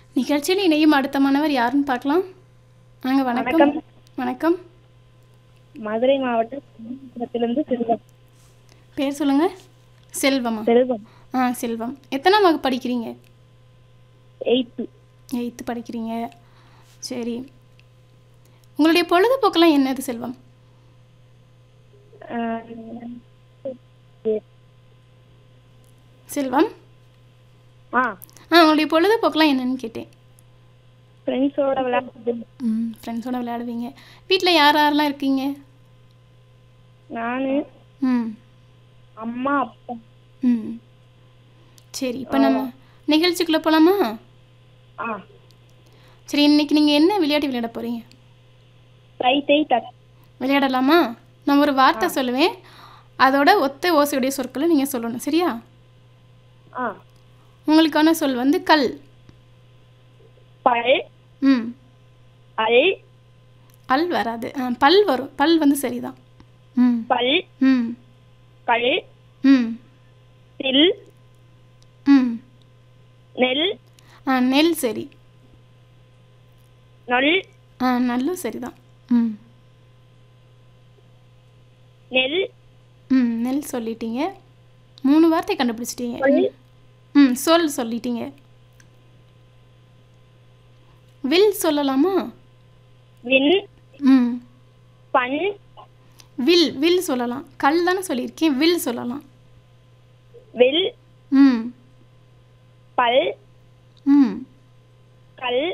நிகழ்ச்சியில் இணையும் அடுத்த மாணவர் யாருன்னு பார்க்கலாம் வாங்க வணக்கம் வணக்கம். வணக்கம் மதுரை மாவட்டத்திலிருந்து செல்வம் பேர் சொல்லுங்க செல்வமா செல்வம் ஆ செல்வம் எத்தனாம் வகுப்பு படிக்கிறீங்க எயித்து எயித்து படிக்கிறீங்க சரி உங்களுடைய பொழுதுபோக்கெல்லாம் என்னது செல்வம் செல்வம் ஆ ஆ உங்களுடைய பொழுதுபோக்கெல்லாம் என்னன்னு கேட்டேன் ஃப்ரெண்ட்ஸோட விளையாடுறது ம் ஃப்ரெண்ட்ஸோட விளையாடுவீங்க வீட்டில் யார் யாரெல்லாம் இருக்கீங்க நான் ம் அம்மா அப்பா ம் சரி இப்போ நம்ம நிகழ்ச்சிக்குள்ளே போகலாமா ஆ சரி இன்னைக்கு நீங்கள் என்ன விளையாட்டு விளையாட போகிறீங்க தை தை டக் விளையாடலாமா நான் ஒரு வார்த்தை சொல்லுவேன் அதோட ஒத்த ஓசையுடைய சொற்களை நீங்கள் சொல்லணும் சரியா ஆ உங்களுக்கான சொல் வந்து கல் பல் ம் அல் அல் வராது ஆ, பல் வரும் பல் வந்து சரிதான் ம் பல் ம் கல் ம் தில் ம் நெல் ஆ நெல் சரி நொல் ஆ நல்லும் சரிதான் ம் நெல் ம் நெல் சொல்லிட்டீங்க மூணு வார்த்தை கண்டுபிடிச்சிட்டீங்க சொல். ம் சொல் சொல்லிட்டீங்க வில் சொல்லலாமா வின் ம் பண் வில் வில் சொல்லலாம் கல் தானே சொல்லியிருக்கேன் வில் சொல்லலாம் வில் ம் பல் ம் கல்